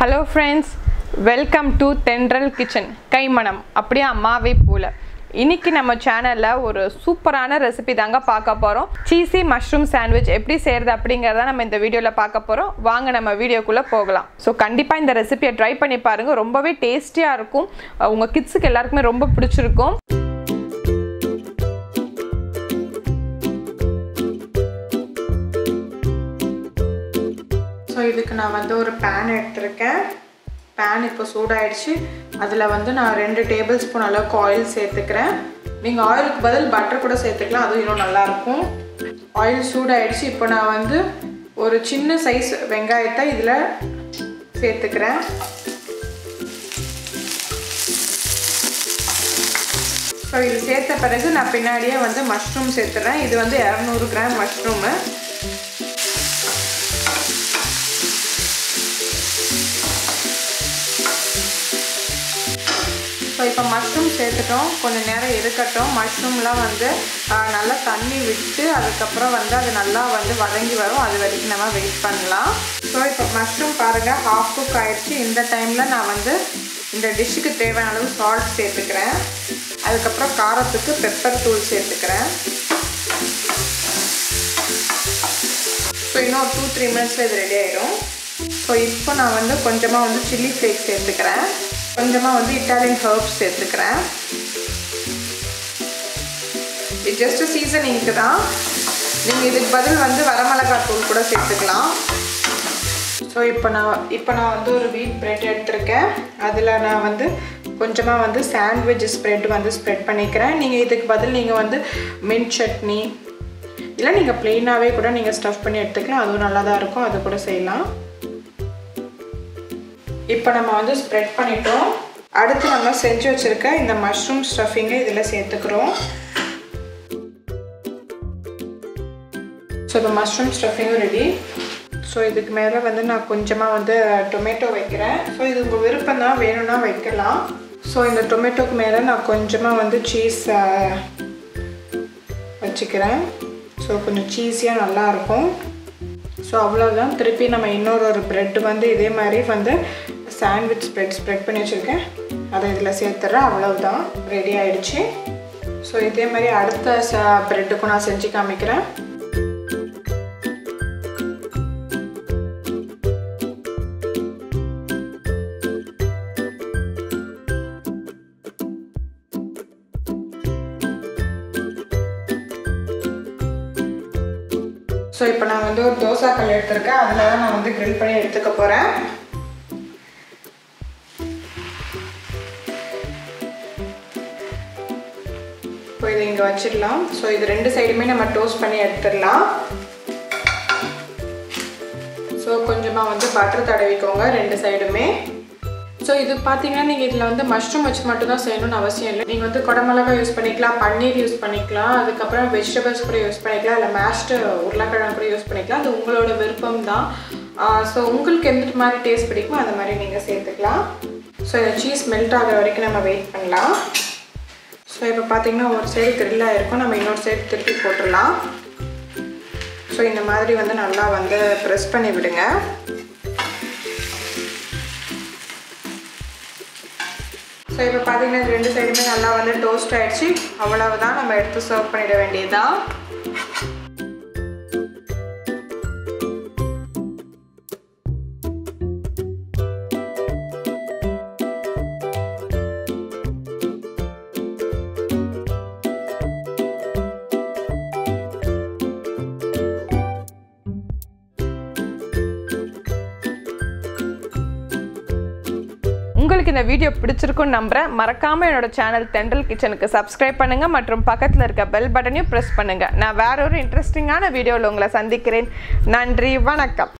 hello friends welcome to Thendral kitchen கைமணம் அப்படியே அம்மாவே போல இன்னைக்கு நம்ம சேனலில் ஒரு சூப்பரான ரெசிபி தாங்க பார்க்க போகிறோம் சீசி மஷ்ரூம் சாண்ட்விச் எப்படி செய்கிறது அப்படிங்கிறத நம்ம இந்த வீடியோவில் பார்க்க போகிறோம் வாங்க நம்ம வீடியோக்குள்ளே போகலாம் ஸோ கண்டிப்பாக இந்த ரெசிபியை ட்ரை பண்ணி பாருங்கள் ரொம்பவே டேஸ்டியாக இருக்கும் உங்கள் கிட்ஸுக்கு எல்லாருக்குமே ரொம்ப பிடிச்சிருக்கும் ஸோ இதுக்கு நான் வந்து ஒரு பேன் எடுத்திருக்கேன் பேன் இப்போ சூடாயிடுச்சு அதில் வந்து நான் ரெண்டு டேபிள் ஸ்பூன் அளவுக்கு ஆயில் சேர்த்துக்கிறேன் நீங்கள் ஆயிலுக்கு பதில் பட்டர் கூட சேர்த்துக்கலாம் அதுவும் இன்னும் நல்லாயிருக்கும் ஆயில் சூடாயிடுச்சு இப்போ நான் வந்து ஒரு சின்ன சைஸ் வெங்காயத்தை இதில் சேர்த்துக்கிறேன் ஸோ இது சேர்த்த பிறகு நான் பின்னாடியே வந்து மஷ்ரூம் சேர்த்துறேன் இது வந்து இரநூறு கிராம் மஷ்ரூமு ஸோ இப்போ மஷ்ரூம் சேர்த்துட்டோம் கொஞ்சம் நேரம் இருக்கட்டும் மஷ்ரூம்லாம் வந்து நல்லா தண்ணி விட்டு அதுக்கப்புறம் வந்து அது நல்லா வந்து வதங்கி வரும் அது வரைக்கும் நம்ம வெயிட் பண்ணலாம் ஸோ இப்போ மஷ்ரூம் பாருங்கள் ஹாஃப் குக் ஆகிடுச்சு இந்த டைமில் நான் வந்து இந்த டிஷ்ஷுக்கு தேவையான அளவு சால்ட் சேர்த்துக்கிறேன் அதுக்கப்புறம் காரத்துக்கு பெப்பர் தூள் சேர்த்துக்கிறேன் ஸோ இன்னும் டூ த்ரீ மினிட்ஸில் இது ரெடி ஆகிடும் ஸோ இப்போ நான் வந்து கொஞ்சமாக வந்து சில்லி ஃப்ளேக்ஸ் சேர்த்துக்கிறேன் கொஞ்சமாக வந்து இட்டாலியன் ஹர்ப்ஸ் சேர்த்துக்கிறேன் இது ஜஸ்ட்டு சீசனிங்க்கு தான் நீங்கள் இதுக்கு பதில் வந்து வரமிளகாய் தூள் கூட சேர்த்துக்கலாம் ஸோ இப்போ நான் இப்போ நான் வந்து ஒரு வீட் ப்ரெட் எடுத்திருக்கேன் அதில் நான் வந்து கொஞ்சமாக வந்து சாண்ட்விச் ஸ்ப்ரெட் வந்து ஸ்ப்ரெட் பண்ணிக்கிறேன் நீங்கள் இதுக்கு பதில் நீங்கள் வந்து மின்ட் சட்னி இல்லை நீங்கள் ப்ளெயினாகவே கூட நீங்கள் ஸ்டஃப் பண்ணி எடுத்துக்கலாம் அதுவும் நல்லா தான் இருக்கும் அது கூட செய்யலாம் இப்போ நம்ம வந்து ஸ்ப்ரெட் பண்ணிட்டோம் அடுத்து நம்ம செஞ்சு வச்சுருக்க இந்த மஷ்ரூம் ஸ்டஃபிங்கை இதில் சேர்த்துக்கிறோம் ஸோ இப்போ மஷ்ரூம் ஸ்டஃபிங்கும் ரெடி ஸோ இதுக்கு மேலே வந்து நான் கொஞ்சமாக வந்து டொமேட்டோ வைக்கிறேன் ஸோ இது உங்கள் விருப்பம் தான் வேணும்னா வைக்கலாம் ஸோ இந்த டொமேட்டோக்கு மேலே நான் கொஞ்சமாக வந்து சீஸ் வச்சுக்கிறேன் ஸோ கொஞ்சம் சீஸியாக நல்லாயிருக்கும் ஸோ அவ்வளோதான் திருப்பி நம்ம இன்னொரு ஒரு ப்ரெட் வந்து இதே மாதிரி வந்து சாண்ட்விச் ஸ்ப்ரெட் ஸ்ப்ரெட் பண்ணி வச்சுருக்கேன் அதை இதில் சேர்த்துட்றேன் அவ்வளவுதான் ரெடி ஆகிடுச்சு ஸோ இதே மாதிரி அடுத்த ச ப்ரெட்டுக்கும் நான் செஞ்சு காமிக்கிறேன் ஸோ இப்போ நான் வந்து ஒரு தோசை கல் எடுத்திருக்கேன் அதில் தான் நான் வந்து க்ரில் பண்ணி எடுத்துக்க போகிறேன் இப்போ இதை இங்கே வச்சிடலாம் ஸோ இது ரெண்டு சைடுமே நம்ம டோஸ்ட் பண்ணி எடுத்துடலாம் ஸோ கொஞ்சமாக வந்து பட்டர் தடவிக்கோங்க ரெண்டு சைடுமே ஸோ இது பார்த்தீங்கன்னா நீங்கள் இதில் வந்து மஷ்ரூம் வச்சு மட்டும் தான் செய்யணும்னு அவசியம் இல்லை நீங்கள் வந்து குடமிளகா யூஸ் பண்ணிக்கலாம் பன்னீர் யூஸ் பண்ணிக்கலாம் அதுக்கப்புறம் வெஜிடபிள்ஸ் கூட யூஸ் பண்ணிக்கலாம் இல்லை மேஷ்டு உருளைக்கிழங்கு கூட யூஸ் பண்ணிக்கலாம் அது உங்களோட விருப்பம் தான் ஸோ உங்களுக்கு எந்த மாதிரி டேஸ்ட் பிடிக்குமோ அந்த மாதிரி நீங்கள் சேர்த்துக்கலாம் ஸோ இந்த சீஸ் மெல்ட் ஆகிற வரைக்கும் நம்ம வெயிட் பண்ணலாம் ஸோ இப்போ பார்த்தீங்கன்னா ஒரு சைடு க்ரில்லாக இருக்கும் நம்ம இன்னொரு சைடு திருப்பி போட்டுடலாம் ஸோ இந்த மாதிரி வந்து நல்லா வந்து ப்ரெஸ் பண்ணி விடுங்க ஸோ இப்போ பார்த்தீங்கன்னா ரெண்டு சைடுமே நல்லா வந்து டோஸ்ட் ஆகிடுச்சு அவ்வளவுதான் நம்ம எடுத்து சர்வ் பண்ணிட வேண்டியதுதான் உங்களுக்கு இந்த வீடியோ பிடிச்சிருக்குன்னு நம்புகிறேன் மறக்காமல் என்னோட சேனல் தென்றல் கிச்சனுக்கு சப்ஸ்கிரைப் பண்ணுங்கள் மற்றும் பக்கத்தில் இருக்க பெல் பட்டனையும் ப்ரெஸ் பண்ணுங்கள் நான் வேற ஒரு இன்ட்ரெஸ்டிங்கான வீடியோவில் உங்களை சந்திக்கிறேன் நன்றி வணக்கம்